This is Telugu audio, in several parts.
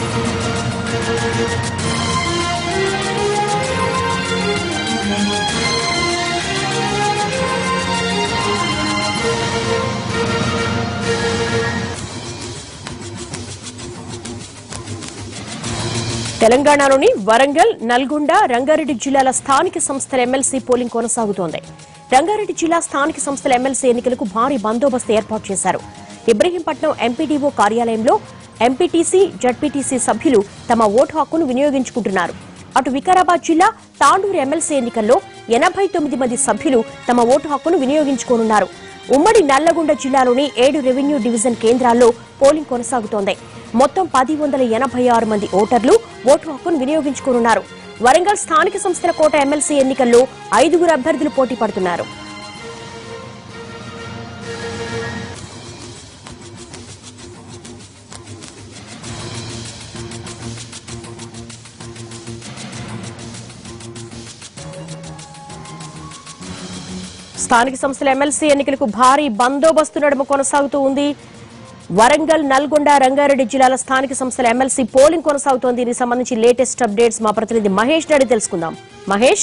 తెలంగాణలోని వరంగల్ నల్గొండ రంగారెడ్డి జిల్లాల స్థానిక సంస్థల ఎమ్మెల్సీ పోలింగ్ కొనసాగుతోంది రంగారెడ్డి జిల్లా స్థానిక సంస్థల ఎమ్మెల్సీ ఎన్నికలకు భారీ బందోబస్తు ఏర్పాటు చేశారు ఇబ్రహీంపట్నం ఎంపీడీఓ కార్యాలయంలో ఎంపీటీసీ జడ్పీటీసీ సభ్యులు తమ ఓటు హక్కును వినియోగించుకుంటున్నారు అటు వికారాబాద్ జిల్లా తాండూరు ఎమ్మెల్సీ ఎన్నికల్లో ఎనభై తొమ్మిది మంది సభ్యులు తమ ఓటు హక్కును వినియోగించుకోనున్నారు ఉమ్మడి నల్లగొండ జిల్లాలోని ఏడు రెవెన్యూ డివిజన్ కేంద్రాల్లో పోలింగ్ కొనసాగుతోంది మొత్తం పది వందల ఎనభై ఆరు మంది ఓటర్లు ఓటు హక్కును వినియోగించుకోనున్నారు వరంగల్ స్థానిక సంస్థల కోట ఎమ్మెల్సీ ఎన్నికల్లో ఐదుగురు అభ్యర్థులు పోటీ పడుతున్నారు స్థానిక సంస్థల ఎమ్మెల్సీ ఎన్నికలకు భారీ బందోబస్తు నడుమ కొనసాగుతూ ఉంది వరంగల్ నల్గొండ రంగారెడ్డి జిల్లాల స్థానిక సంస్థల ఎమ్మెల్సీ పోలింగ్ కొనసాగుతోంది దీనికి సంబంధించి లేటెస్ట్ అప్డేట్స్ మా ప్రతినిధి మహేష్ నడి తెలుసుకుందాం మహేష్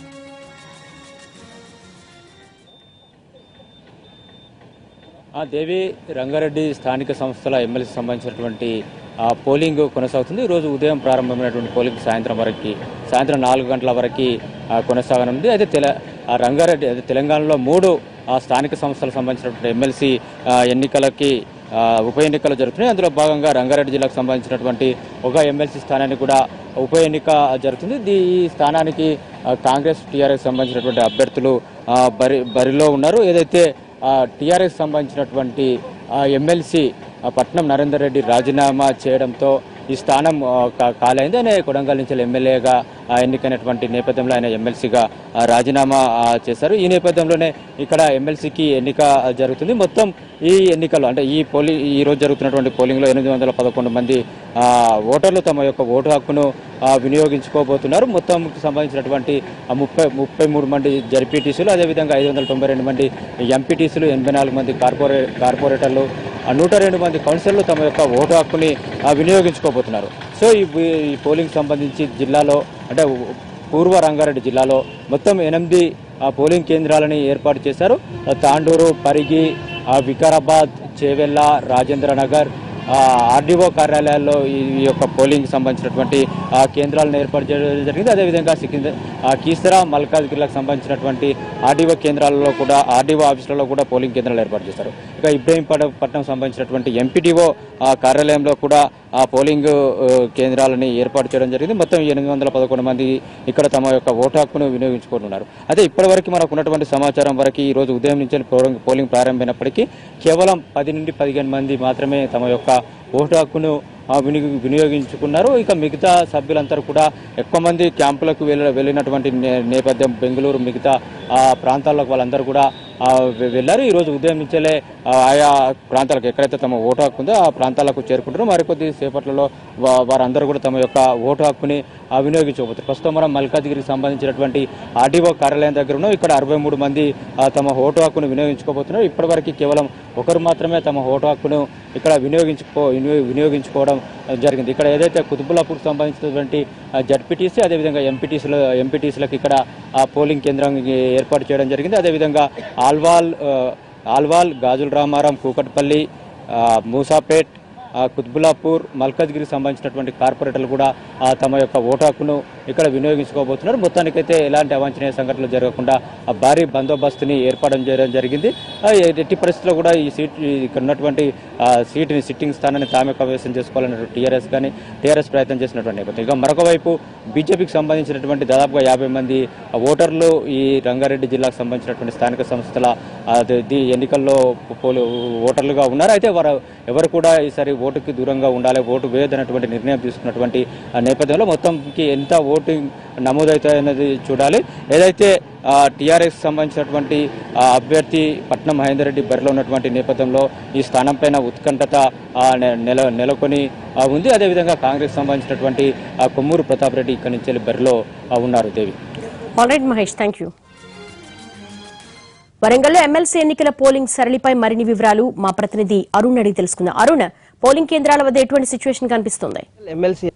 ఆ దేవి రంగారెడ్డి స్థానిక సంస్థల ఎమ్మెల్సీ సంబంధించినటువంటి ఆ, పోలింగ్ కొనసాగుతుంది ఈరోజు ఉదయం ప్రారంభమైనటువంటి పోలింగ్ సాయంత్రం వరకు సాయంత్రం నాలుగు గంటల వరకు ఆ, కొనసాగనుంది అయితే తెల ఆ, రంగారెడ్డి అదే తెలంగాణలో మూడు ఆ, స్థానిక సంస్థలకు సంబంధించినటువంటి ఎమ్మెల్సీ ఆ, ఎన్నికలకి ఆ, ఉప ఎన్నికలు జరుగుతున్నాయి అందులో భాగంగా రంగారెడ్డి జిల్లాకు సంబంధించినటువంటి ఒక ఎమ్మెల్సీ స్థానాన్ని కూడా ఉప ఎన్నిక జరుగుతుంది దీ ఈ స్థానానికి ఆ, కాంగ్రెస్ టీఆర్ఎస్ సంబంధించినటువంటి అభ్యర్థులు ఆ, బరి బరిలో ఉన్నారు ఏదైతే టీఆర్ఎస్ సంబంధించినటువంటి ఆ, ఎమ్మెల్సీ ఆ, పట్నం నరేందర్ రెడ్డి రాజీనామా చేయడంతో ఈ స్థానం ఆ, కా- ఖాళీ అయింది ఆయన కొడంగల్ నుంచి ఎమ్మెల్యేగా ఆ, ఎన్నికైనటువంటి నేపథ్యంలో ఆయన ఎమ్మెల్సీగా ఆ, రాజీనామా ఆ, చేశారు ఈ నేపథ్యంలోనే ఇక్కడ ఎమ్మెల్సీకి ఎన్నిక జరుగుతుంది మొత్తం ఈ ఎన్నికల్లో అంటే ఈ పోలి ఈ రోజు జరుగుతున్నటువంటి పోలింగ్లో ఎనిమిది వందల పదకొండు మంది ఆ, ఓటర్లు తమ యొక్క ఓటు హక్కును ఆ, వినియోగించుకోబోతున్నారు మొత్తం సంబంధించినటువంటి ఆ ముప్పై ముప్పై మూడు మంది జడ్పీటీసీలు అదేవిధంగా ఐదు వందల తొంభై రెండు మంది ఎంపీటీసీలు ఎనభై నాలుగు మంది కార్పొరే కార్పొరేటర్లు ఆ నూట రెండు మంది కౌన్సిలర్లు తమ యొక్క ఓటు హక్కుని ఆ, వినియోగించుకోబోతున్నారు సో ఈ ఈ పోలింగ్ సంబంధించి జిల్లాలో అంటే పూర్వ రంగారెడ్డి జిల్లాలో మొత్తం ఎనిమిది ఆ, పోలింగ్ కేంద్రాలని ఏర్పాటు చేశారు ఆ, తాండూరు పరిగి ఆ, వికారాబాద్ చేవెళ్ళ రాజేంద్ర నగర్ ఆ, ఆర్డీఓ కార్యాలయాల్లో ఈ ఈ యొక్క పోలింగ్ సంబంధించినటువంటి ఆ, కేంద్రాలను ఏర్పాటు చేయడం జరిగింది అదేవిధంగా సికింద్ర ఆ, కీసరా మల్కాజ్గిరికి సంబంధించినటువంటి ఆర్డీఓ కేంద్రాలలో కూడా ఆర్డీఓ ఆఫీసులలో కూడా పోలింగ్ కేంద్రాలు ఏర్పాటు చేశారు ఇక ఇబ్రహీంపట్నం సంబంధించినటువంటి ఎంపీడీఓ కార్యాలయంలో కూడా ఆ పోలింగ్ ఆ, కేంద్రాలని ఏర్పాటు చేయడం జరిగింది మొత్తం ఎనిమిది వందల పదకొండు మంది ఇక్కడ తమ యొక్క ఓటు హక్కును వినియోగించుకుంటున్నారు అయితే ఇప్పటివరకు మనకు ఉన్నటువంటి సమాచారం వరకు ఈ రోజు ఉదయం నుంచి పోలింగ్ పోలింగ్ ప్రారంభమైనప్పటికీ కేవలం పది నుండి పదిహేను మంది మాత్రమే తమ యొక్క ఓటు హక్కును ఆ, వినియోగి వినియోగించుకున్నారు ఇక మిగతా సభ్యులందరూ కూడా ఎక్కువ మంది క్యాంపులకు వెళ్ళ వెళ్ళినటువంటి నే- నేపథ్యం బెంగళూరు మిగతా ఆ, ప్రాంతాలకు వాళ్ళందరూ కూడా ఆ, వె- వెళ్ళారు ఈ రోజు ఉదయం నుంచేలే ఆ, ఆయా ప్రాంతాలకు ఎక్కడైతే తమ ఓటు హక్కు ఉందో ఆ ప్రాంతాలకు చేరుకుంటారో మరికొద్ది సేపట్లలో వా- వారందరూ కూడా తమ యొక్క ఓటు హక్కుని ఆ, వినియోగించుకోబోతారు ప్రస్తుతం మనం మల్కాజ్గిరికి సంబంధించినటువంటి ఆర్డీఓ కార్యాలయం దగ్గర ఉన్నాం ఇక్కడ అరవై మూడు మంది ఆ, తమ ఓటు హక్కును వినియోగించుకోబోతున్నారు ఇప్పటివరకు కేవలం ఒకరు మాత్రమే తమ ఓటు హక్కును ఇక్కడ వినియోగించుకో వినియో- వినియోగించుకోవడం ఆ, జరిగింది ఇక్కడ ఏదైతే కుతుబులాపూర్ సంబంధించినటువంటి జడ్పీటీసీ అదేవిధంగా ఎంపీటీసీల ఎంపీటీసీలకు ఇక్కడ ఆ పోలింగ్ కేంద్రం ఏర్పాటు చేయడం జరిగింది అదేవిధంగా ఆల్వాల్ ఆ, ఆల్వాల్ గాజుల రామారం కూకట్పల్లి ఆ, మూసాపేట్ ఆ, కుత్బులాపూర్ మల్కాజ్గిరికి సంబంధించినటువంటి కార్పొరేటర్లు కూడా ఆ, తమ యొక్క ఓటు హక్కును ఇక్కడ వినియోగించుకోబోతున్నారు మొత్తానికైతే ఎలాంటి అవాంఛనీయ సంఘటనలు జరగకుండా ఆ భారీ బందోబస్తుని ఏర్పాటు చేయడం జరిగింది ఆ, ఎట్టి పరిస్థితుల్లో కూడా ఈ సీట్ ఈ ఇక్కడ ఉన్నటువంటి ఆ, సీటుని సిట్టింగ్ స్థానాన్ని తామే కైవసం చేసుకోవాలని టీఆర్ఎస్ కానీ టీఆర్ఎస్ ప్రయత్నం చేసినటువంటి నేపథ్యం ఇక మరొక వైపు బీజేపీకి సంబంధించినటువంటి దాదాపుగా యాభై మంది ఆ, ఓటర్లు ఈ రంగారెడ్డి జిల్లాకు సంబంధించినటువంటి స్థానిక సంస్థల ఆ, ది- ది ఎన్నికల్లో పోలు ఓటర్లుగా ఉన్నారు అయితే వారు ఎవరు కూడా ఈసారి ఓటుకి దూరంగా ఉండాలి ఓటు వేయదన్నటువంటి నిర్ణయం తీసుకున్నటువంటి ఆ నేపథ్యంలో మొత్తంకి ఎంత ఓటింగ్ నమోదవుతాయన్నది చూడాలి ఏదైతే టీఆర్ఎస్ సంబంధించినటువంటి ఆ, అభ్యర్థి పట్నం మహేందర్ రెడ్డి బరిలో ఉన్నటువంటి నేపథ్యంలో ఈ స్థానం పైన ఉత్కంఠత ఆ, నె- నెల నెలకొని ఆ, ఉంది అదేవిధంగా కాంగ్రెస్ సంబంధించినటువంటి ఆ, కొమ్మూరు ప్రతాప్ రెడ్డి ఇక్కడి నుంచి వెళ్ళి బరిలో ఆ, ఉన్నారు Devi all right Mahesh thank you వరంగల్లో ఎమ్మెల్సీ ఎన్నికల పోలింగ్ సరళిపై మరిన్ని వివరాలు మా ప్రతినిధి అరుణ్ అడిగి తెలుసుకుందాం అరుణ్ పోలింగ్ కేంద్రాల వద్ద ఎటువంటి సిచ్యువేషన్ కనిపిస్తుంది ఎమ్మెల్సీ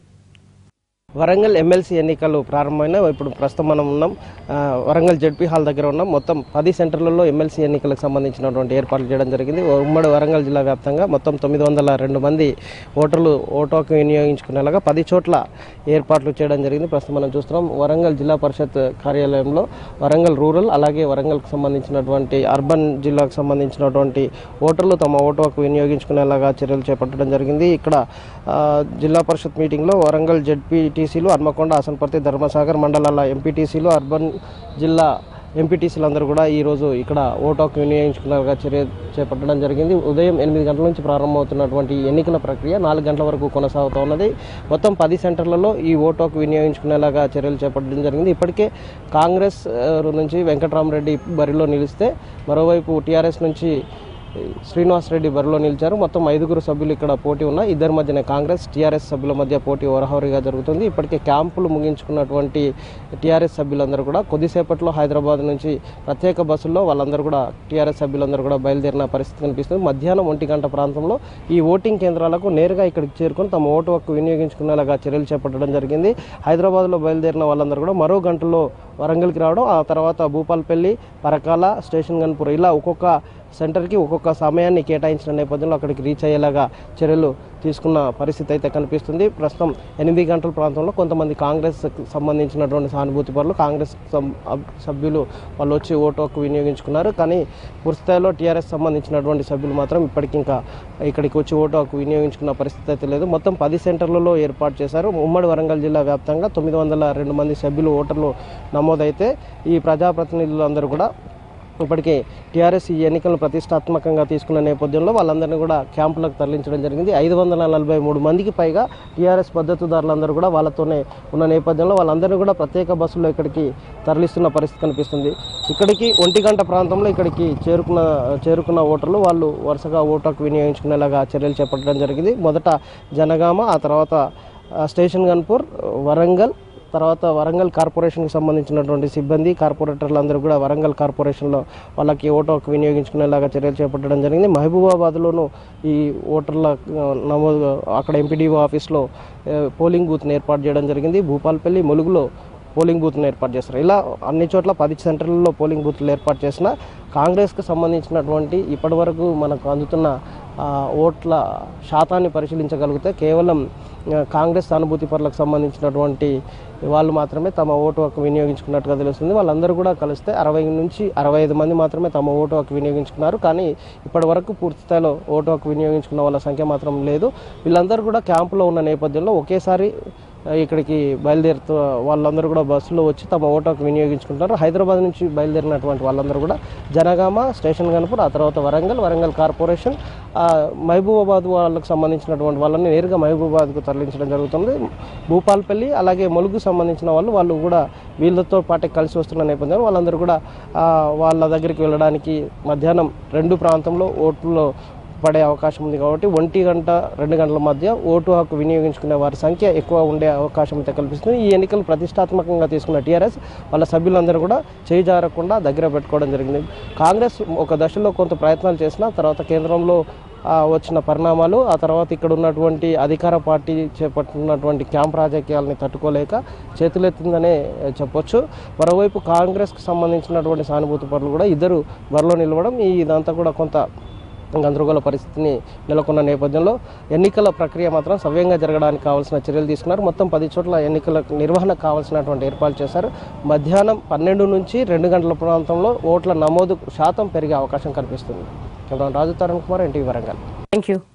వరంగల్ ఎమ్మెల్సీ ఎన్నికలు ప్రారంభమైన ఇప్పుడు ప్రస్తుతం మనం ఉన్నాం ఆ, వరంగల్ జడ్పీ హాల్ దగ్గర ఉన్నాం మొత్తం పది సెంటర్లలో ఎమ్మెల్సీ ఎన్నికలకు సంబంధించినటువంటి ఏర్పాట్లు చేయడం జరిగింది ఉమ్మడి వరంగల్ జిల్లా వ్యాప్తంగా మొత్తం తొమ్మిది వందల రెండు మంది ఓటర్లు ఓటు హక్కు వినియోగించుకునేలాగా పది చోట్ల ఏర్పాట్లు చేయడం జరిగింది ప్రస్తుతం మనం చూస్తున్నాం వరంగల్ జిల్లా పరిషత్ కార్యాలయంలో వరంగల్ రూరల్ అలాగే వరంగల్కి సంబంధించినటువంటి అర్బన్ జిల్లాకు సంబంధించినటువంటి ఓటర్లు తమ ఓటు హక్కు వినియోగించుకునేలాగా చర్యలు చేపట్టడం జరిగింది ఇక్కడ ఆ, జిల్లా పరిషత్ మీటింగ్లో వరంగల్ జడ్పీటీసీలు హన్మకొండ అసన్పర్తి ధర్మసాగర్ మండలాల ఎంపీటీసీలు అర్బన్ జిల్లా ఎంపీటీసీలు అందరూ కూడా ఈరోజు ఇక్కడ ఓటు హక్కు వినియోగించుకునేలాగా చర్య చేపట్టడం జరిగింది ఉదయం ఎనిమిది గంటల నుంచి ప్రారంభమవుతున్నటువంటి ఈ ఎన్నికల ప్రక్రియ నాలుగు గంటల వరకు కొనసాగుతూ ఉన్నది మొత్తం పది సెంటర్లలో ఈ ఓటు హక్కు వినియోగించుకునేలాగా చర్యలు చేపట్టడం జరిగింది ఇప్పటికే కాంగ్రెస్ ఆ, నుంచి వెంకటరామరెడ్డి బరిలో నిలిస్తే మరోవైపు టీఆర్ఎస్ నుంచి శ్రీనివాస్ రెడ్డి బరిలో నిలిచారు మొత్తం ఐదుగురు సభ్యులు ఇక్కడ పోటీ ఉన్నాయి ఇద్దరి మధ్యన కాంగ్రెస్ టీఆర్ఎస్ సభ్యుల మధ్య పోటీ ఓరహోరీగా జరుగుతుంది ఇప్పటికే క్యాంపులు ముగించుకున్నటువంటి టీఆర్ఎస్ సభ్యులందరూ కూడా కొద్దిసేపట్లో హైదరాబాద్ నుంచి ప్రత్యేక బస్సుల్లో వాళ్ళందరూ కూడా టీఆర్ఎస్ సభ్యులందరూ కూడా బయలుదేరిన పరిస్థితి కనిపిస్తుంది మధ్యాహ్నం ఒంటి గంట ప్రాంతంలో ఈ ఓటింగ్ కేంద్రాలకు నేరుగా ఇక్కడికి చేరుకొని తమ ఓటు హక్కు వినియోగించుకునేలాగా చర్యలు చేపట్టడం జరిగింది హైదరాబాద్లో బయలుదేరిన వాళ్ళందరూ కూడా మరో గంటలో వరంగల్కి రావడం ఆ తర్వాత భూపాల్పల్లి పరకాల స్టేషన్ గన్పూర్ ఇలా ఒక్కొక్క సెంటర్కి ఒక్కొక్క సమయాన్ని కేటాయించిన నేపథ్యంలో అక్కడికి రీచ్ అయ్యేలాగా చర్యలు తీసుకున్న పరిస్థితి అయితే కనిపిస్తుంది ప్రస్తుతం ఎనిమిది గంటల ప్రాంతంలో కొంతమంది కాంగ్రెస్ సంబంధించినటువంటి సానుభూతి పరులు కాంగ్రెస్ సం- అబ్- సభ్యులు వాళ్ళు వచ్చి ఓటు హక్కు వినియోగించుకున్నారు కానీ పూర్తి స్థాయిలో టీఆర్ఎస్ సంబంధించినటువంటి సభ్యులు మాత్రం ఇప్పటికి ఇంకా ఇక్కడికి వచ్చి ఓటు హక్కు వినియోగించుకున్న పరిస్థితి అయితే లేదు మొత్తం పది సెంటర్లలో ఏర్పాటు చేశారు ఉమ్మడి వరంగల్ జిల్లా వ్యాప్తంగా తొమ్మిది వందల రెండు మంది సభ్యులు ఓటర్లు నమోదైతే ఈ ప్రజాప్రతినిధులు అందరూ కూడా ఇప్పటికే టీఆర్ఎస్ ఈ ఎన్నికలను ప్రతిష్టాత్మకంగా తీసుకున్న నేపథ్యంలో వాళ్ళందరినీ కూడా క్యాంపులకు తరలించడం జరిగింది ఐదు వందల నలభై మూడు మందికి పైగా టీఆర్ఎస్ మద్దతుదారులందరూ కూడా వాళ్ళతోనే ఉన్న నేపథ్యంలో వాళ్ళందరినీ కూడా ప్రత్యేక బస్సుల్లో ఇక్కడికి తరలిస్తున్న పరిస్థితి కనిపిస్తుంది ఇక్కడికి ఒంటి గంట ప్రాంతంలో ఇక్కడికి చేరుకున్న చేరుకున్న ఓటర్లు వాళ్ళు వరుసగా ఓటు హక్కు వినియోగించుకునేలాగా చర్యలు చేపట్టడం జరిగింది మొదట జనగామ ఆ తర్వాత ఆ, స్టేషన్ గన్పూర్ వరంగల్ తర్వాత వరంగల్ కార్పొరేషన్కి సంబంధించినటువంటి సిబ్బంది కార్పొరేటర్లు అందరూ కూడా వరంగల్ కార్పొరేషన్లో వాళ్ళకి ఓటు హక్కు వినియోగించుకునేలాగా చర్యలు చేపట్టడం జరిగింది మహబూబాబాద్లోనూ ఈ ఓటర్ల ఆ, నమోదు అక్కడ ఎంపీడీఓ ఆఫీస్లో ఆ, పోలింగ్ బూత్ని ఏర్పాటు చేయడం జరిగింది భూపాల్పల్లి ములుగులో పోలింగ్ బూత్ను ఏర్పాటు చేస్తారు ఇలా అన్ని చోట్ల పది సెంటర్లలో పోలింగ్ బూత్లు ఏర్పాటు చేసిన కాంగ్రెస్కి సంబంధించినటువంటి ఇప్పటివరకు మనకు అందుతున్న ఆ, ఓట్ల శాతాన్ని పరిశీలించగలిగితే కేవలం ఆ, కాంగ్రెస్ సానుభూతి పరులకు సంబంధించినటువంటి వాళ్ళు మాత్రమే తమ ఓటు హక్కు వినియోగించుకున్నట్టుగా తెలుస్తుంది వాళ్ళందరూ కూడా కలిస్తే అరవై నుంచి అరవై ఐదు మంది మాత్రమే తమ ఓటు హక్కు వినియోగించుకున్నారు కానీ ఇప్పటి వరకు పూర్తి స్థాయిలో ఓటు హక్కు వినియోగించుకున్న వాళ్ళ సంఖ్య మాత్రం లేదు వీళ్ళందరూ కూడా క్యాంపులో ఉన్న నేపథ్యంలో ఒకేసారి ఆ, ఇక్కడికి బయలుదేరుతూ వాళ్ళందరూ కూడా బస్సులో వచ్చి తమ ఓటు హక్కు వినియోగించుకుంటారు హైదరాబాద్ నుంచి బయలుదేరినటువంటి వాళ్ళందరూ కూడా జనగామ స్టేషన్ గన్పూర్ ఆ తర్వాత వరంగల్ వరంగల్ కార్పొరేషన్ ఆ, మహబూబాబాద్ వాళ్ళకు సంబంధించినటువంటి వాళ్ళని నేరుగా మహబూబాబాద్కు తరలించడం జరుగుతుంది భూపాల్పల్లి అలాగే ములుగు సంబంధించిన వాళ్ళు వాళ్ళు కూడా వీళ్ళతో పాటే కలిసి వస్తున్న నేపథ్యంలో వాళ్ళందరూ కూడా ఆ, వాళ్ళ దగ్గరికి వెళ్ళడానికి మధ్యాహ్నం రెండు ప్రాంతంలో ఓట్లో పడే అవకాశం ఉంది కాబట్టి ఒంటి గంట రెండు గంటల మధ్య ఓటు హక్కు వినియోగించుకునే వారి సంఖ్య ఎక్కువ ఉండే అవకాశం అయితే కల్పిస్తుంది ఈ ఎన్నికలు ప్రతిష్టాత్మకంగా తీసుకున్న టీఆర్ఎస్ వాళ్ళ సభ్యులందరూ కూడా చేయి జారకుండా దగ్గర పెట్టుకోవడం జరిగింది కాంగ్రెస్ ఒక దశలో కొంత ప్రయత్నాలు చేసిన తర్వాత కేంద్రంలో ఆ, వచ్చిన పరిణామాలు ఆ తర్వాత ఇక్కడ ఉన్నటువంటి అధికార పార్టీ చేపట్టినటువంటి క్యాంప్ రాజకీయాలని తట్టుకోలేక చేతులెత్తిందనే చెప్పొచ్చు మరోవైపు కాంగ్రెస్కి సంబంధించినటువంటి సానుభూతి పరులు కూడా ఇద్దరు బరిలో నిలవడం ఈ ఇదంతా కూడా కొంత గందరగోళ పరిస్థితిని నెలకొన్న నేపథ్యంలో ఎన్నికల ప్రక్రియ మాత్రం సవ్యంగా జరగడానికి కావాల్సిన చర్యలు తీసుకున్నారు మొత్తం పది చోట్ల ఎన్నికల నిర్వహణకు కావాల్సినటువంటి ఏర్పాట్లు చేశారు మధ్యాహ్నం పన్నెండు నుంచి రెండు గంటల ప్రాంతంలో ఓట్ల నమోదు శాతం పెరిగే అవకాశం కనిపిస్తుంది cameraman Raju Tarun Kumar NTV Warangal thank you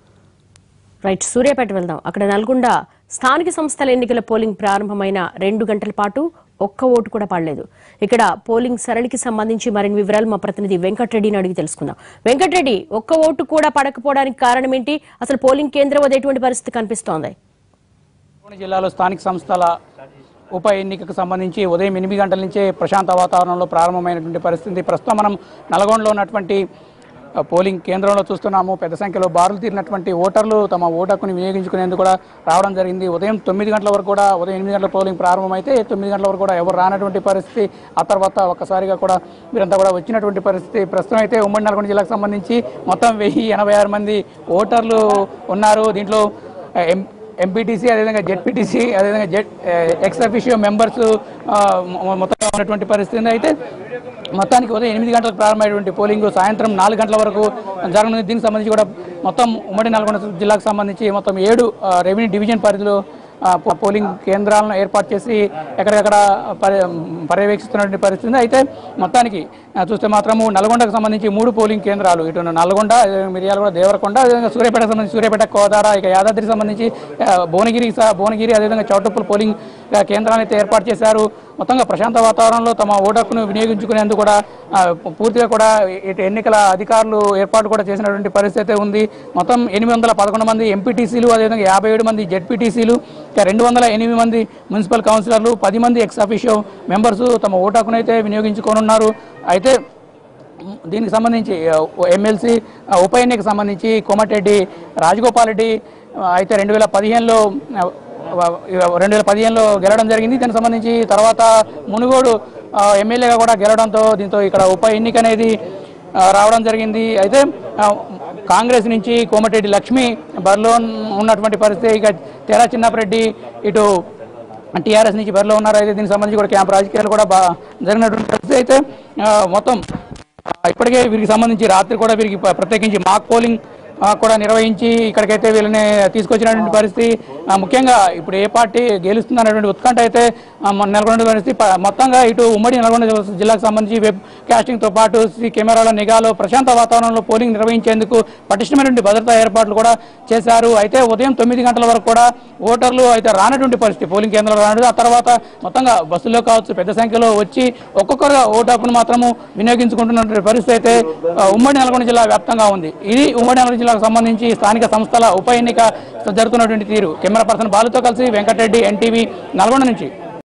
right Suryapet వెళ్దాం అక్కడ నల్గొండ స్థానిక సంస్థల ఎన్నికల పోలింగ్ ప్రారంభమైన రెండు గంటల పాటు ఒక్క ఓటు కూడా పడలేదు ఇక్కడ పోలింగ్ సరళికి సంబంధించి మరిన్ని వివరాలు మా ప్రతినిధి వెంకటరెడ్డిని అడిగి తెలుసుకుందాం వెంకటరెడ్డి ఒక్క ఓటు కూడా పడకపోవడానికి కారణం ఏంటి అసలు పోలింగ్ కేంద్రం వద్ద ఎటువంటి పరిస్థితి కనిపిస్తోంది నల్గొండ జిల్లాలో స్థానిక సంస్థల ఉప ఎన్నికకు సంబంధించి ఉదయం ఎనిమిది గంటల నుంచే ప్రశాంత వాతావరణంలో ప్రారంభమైనటువంటి పరిస్థితి ప్రస్తుతం మనం నల్గొండలో ఉన్నటువంటి ఆ, పోలింగ్ కేంద్రంలో చూస్తున్నాము పెద్ద సంఖ్యలో బారులు తీరినటువంటి ఓటర్లు తమ ఓటు హక్కుని వినియోగించుకునేందుకు కూడా రావడం జరిగింది ఉదయం తొమ్మిది గంటల వరకు కూడా ఉదయం ఎనిమిది గంటల పోలింగ్ ప్రారంభమైతే తొమ్మిది గంటల వరకు కూడా ఎవరు రానటువంటి పరిస్థితి ఆ తర్వాత ఒక్కసారిగా కూడా వీరంతా కూడా వచ్చినటువంటి పరిస్థితి ప్రస్తుతం అయితే ఉమ్మడి నల్గొండ జిల్లాకు సంబంధించి మొత్తం వెయ్యి ఎనభై ఆరు మంది ఓటర్లు ఉన్నారు దీంట్లో ఆ, ఎం ఎంపీటీసీ అదేవిధంగా జెడ్పీటీసీ అదేవిధంగా జెడ్ ఎక్స్ అఫిషియో మెంబర్స్ మొత్తం ఉన్నటువంటి పరిస్థితి ఉంది అయితే మొత్తానికి ఉదయం ఎనిమిది గంటలకు ప్రారంభమైనటువంటి పోలింగ్ సాయంత్రం నాలుగు గంటల వరకు జరగనుంది దీనికి సంబంధించి కూడా మొత్తం ఉమ్మడి నల్గొండ జిల్లాకు సంబంధించి మొత్తం ఏడు ఆ, రెవెన్యూ డివిజన్ పరిధిలో ఆ, పో- పోలింగ్ కేంద్రాలను ఏర్పాటు చేసి ఎక్కడెక్కడ పర్య పర్యవేక్షిస్తున్నటువంటి పరిస్థితి ఉంది. అయితే మొత్తానికి ఆ, చూస్తే మాత్రము నల్గొండకు సంబంధించి మూడు పోలింగ్ కేంద్రాలు ఇటు నల్గొండ అదేవిధంగా మిర్యాలగూడ దేవరకొండ అదేవిధంగా సూర్యాపేటకు సంబంధించి సూర్యాపేట కోదాడ ఇక యాదాద్రికి సంబంధించి ఆ, భువనగిరి స- భువనగిరి అదేవిధంగా చౌటుప్పల్ పోలింగ్ ఆ, కేంద్రాలను అయితే ఏర్పాటు చేశారు మొత్తంగా ప్రశాంత వాతావరణంలో తమ ఓటు హక్కును వినియోగించుకునేందుకు కూడా ఆ, పూర్తిగా కూడా ఇటు ఎన్నికల అధికారులు ఏర్పాటు కూడా చేసినటువంటి పరిస్థితి అయితే ఉంది మొత్తం ఎనిమిది వందల పదకొండు మంది ఎంపీటీసీలు అదేవిధంగా యాభై ఏడు మంది జెడ్పీటీసీలు ఇక రెండు వందల ఎనిమిది మంది మున్సిపల్ కౌన్సిలర్లు పది మంది ఎక్స్ అఫీషియో మెంబర్స్ తమ ఓటు హక్కును అయితే వినియోగించుకోనున్నారు అయితే దీనికి సంబంధించి ఎమ్మెల్సీ ఉప ఎన్నికకు సంబంధించి కోమటిరెడ్డి రాజగోపాల్ రెడ్డి ఆ, అయితే రెండు వేల పదిహేనులో రెండు వేల పదిహేనులో గెలవడం జరిగింది దీనికి సంబంధించి తర్వాత మునుగోడు ఆ, ఎమ్మెల్యేగా కూడా గెలవడంతో దీంతో ఇక్కడ ఉప ఎన్నిక అనేది ఆ, రావడం జరిగింది అయితే ఆ, కాంగ్రెస్ నుంచి కోమటిరెడ్డి లక్ష్మి బరిలో ఉన్నటువంటి పరిస్థితి ఇక తెరా చిన్నపరెడ్డి ఇటు టీఆర్ఎస్ నుంచి బరిలో ఉన్నారు అయితే దీనికి సంబంధించి కూడా క్యాంప్ రాజకీయాలు కూడా బాగా జరిగినటువంటి పరిస్థితి అయితే ఆ, మొత్తం ఆ, ఇప్పటికే వీరికి సంబంధించి రాత్రి కూడా వీరికి ప్ర- ప్రత్యేకించి మాక్ పోలింగ్ ఆ, కూడా నిర్వహించి ఇక్కడికైతే వీళ్ళని తీసుకొచ్చినటువంటి పరిస్థితి ఆ, ముఖ్యంగా ఇప్పుడు ఏ పార్టీ గెలుస్తుందనేటువంటి ఉత్కంఠ అయితే ఆ, మన నెలకొన్న పరిస్థితి ప- మొత్తంగా ఇటు ఉమ్మడి నల్గొండ జిల్లా- జిల్లాకు సంబంధించి వెబ్ కాస్టింగ్తో పాటు సీ కెమెరాల నిఘాలో ప్రశాంత వాతావరణంలో పోలింగ్ నిర్వహించేందుకు పటిష్టమైనటువంటి భద్రతా ఏర్పాట్లు కూడా చేశారు అయితే ఉదయం తొమ్మిది గంటల వరకు కూడా ఓటర్లు అయితే రానటువంటి పరిస్థితి పోలింగ్ కేంద్రాలు రానటువంటి ఆ తర్వాత మొత్తంగా బస్సులో కావచ్చు పెద్ద సంఖ్యలో వచ్చి ఒక్కొక్కరుగా ఓటు హక్కును మాత్రము వినియోగించుకుంటున్నటువంటి పరిస్థితి అయితే ఆ, ఉమ్మడి నల్గొండ జిల్లా వ్యాప్తంగా ఉంది ఇది ఉమ్మడి నల్గొండ జిల్లాకు సంబంధించి స్థానిక సంస్థల ఉప ఎన్నిక జరుగుతున్నటువంటి తీరు కెమెరా పర్సన్ బాలుతో కలిసి వెంకటరెడ్డి ఎన్టీవీ నల్గొండ నుంచి